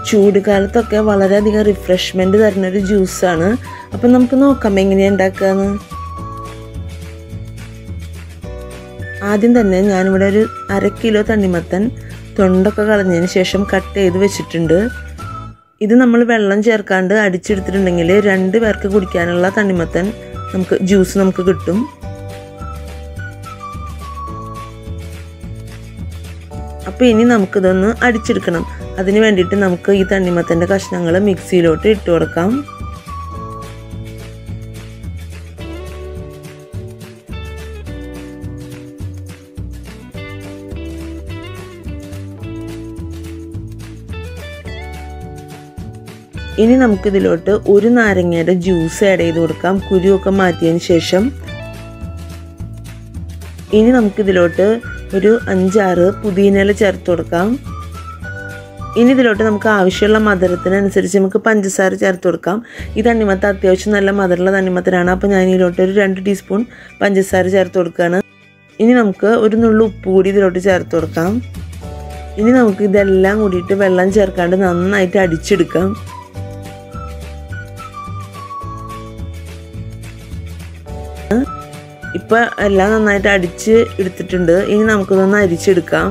ചൂട് കാലത്തൊക്കെ വളരെയധികം റിഫ്രഷ്മെൻറ്റ് തരുന്നൊരു ജ്യൂസാണ് അപ്പം നമുക്ക് നോക്കാം എങ്ങനെയാണ് ഉണ്ടാക്കുകയെന്ന് ആദ്യം തന്നെ ഞാനിവിടെ ഒരു അര കിലോ തണ്ണിമത്തൻ തൊണ്ടൊക്കെ കളഞ്ഞതിന് ശേഷം കട്ട് ചെയ്ത് വെച്ചിട്ടുണ്ട് ഇത് നമ്മൾ വെള്ളം ചേർക്കാണ്ട് അടിച്ചെടുത്തിട്ടുണ്ടെങ്കിൽ രണ്ട് പേർക്ക് കുടിക്കാനുള്ള തണ്ണിമത്തൻ നമുക്ക് ജ്യൂസ് നമുക്ക് കിട്ടും അപ്പോൾ ഇനി നമുക്കിതൊന്ന് അടിച്ചെടുക്കണം അതിന് വേണ്ടിയിട്ട് നമുക്ക് ഈ തണ്ണിമത്തൻ്റെ കഷ്ണങ്ങൾ മിക്സിയിലോട്ട് ഇട്ട് കൊടുക്കാം ഇനി നമുക്കിതിലോട്ട് ഒരു നാരങ്ങയുടെ ജ്യൂസ് ആഡ് ചെയ്ത് കൊടുക്കാം കുരുവൊക്കെ മാറ്റിയതിന് ശേഷം ഇനി നമുക്കിതിലോട്ട് ഒരു അഞ്ചാറ് പുതിനയില ചേർത്ത് കൊടുക്കാം ഇനി ഇതിലോട്ട് നമുക്ക് ആവശ്യമുള്ള മധുരത്തിനനുസരിച്ച് നമുക്ക് പഞ്ചസാര ചേർത്ത് കൊടുക്കാം ഈ തണ്ണിമത്ത അത്യാവശ്യം നല്ല മധുരമുള്ള തണ്ണിമത്തനാണ് അപ്പോൾ ഞാൻ ഇതിലോട്ട് ഒരു രണ്ട് ടീസ്പൂൺ പഞ്ചസാര ചേർത്ത് കൊടുക്കുകയാണ് ഇനി നമുക്ക് ഒരു നുള്ളു ഉപ്പ് കൂടി ഇതിലോട്ട് ചേർത്ത് കൊടുക്കാം ഇനി നമുക്ക് ഇതെല്ലാം കൂടിയിട്ട് വെള്ളം ചേർക്കാണ്ട് നന്നായിട്ട് അടിച്ചെടുക്കാം ഇപ്പം എല്ലാം നന്നായിട്ട് അടിച്ച് എടുത്തിട്ടുണ്ട് ഇനി നമുക്കിതൊന്ന് അരിച്ചെടുക്കാം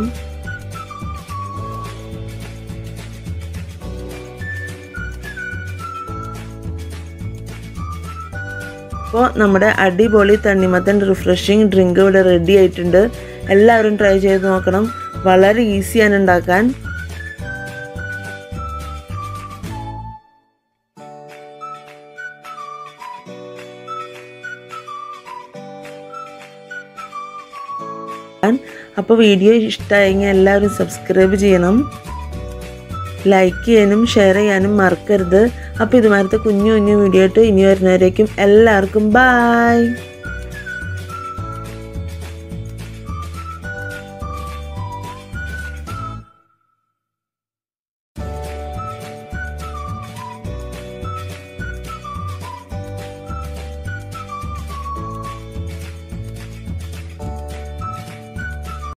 അപ്പോൾ നമ്മുടെ അടിപൊളി തണ്ണിമത്തൻ റിഫ്രഷിങ് ഡ്രിങ്ക് ഇവിടെ റെഡി ആയിട്ടുണ്ട് എല്ലാവരും ട്രൈ ചെയ്ത് നോക്കണം വളരെ ഈസിയാണ് ഉണ്ടാക്കാൻ അപ്പോൾ വീഡിയോ ഇഷ്ടമായെങ്കിൽ എല്ലാവരും സബ്സ്ക്രൈബ് ചെയ്യണം ലൈക്ക് ചെയ്യാനും ഷെയർ ചെയ്യാനും മറക്കരുത് അപ്പോൾ ഇതുമാരത്തെ കുഞ്ഞു കുഞ്ഞു വീഡിയോ ആയിട്ട് ഇനി വരുന്നവരേക്കും എല്ലാവർക്കും ബായ്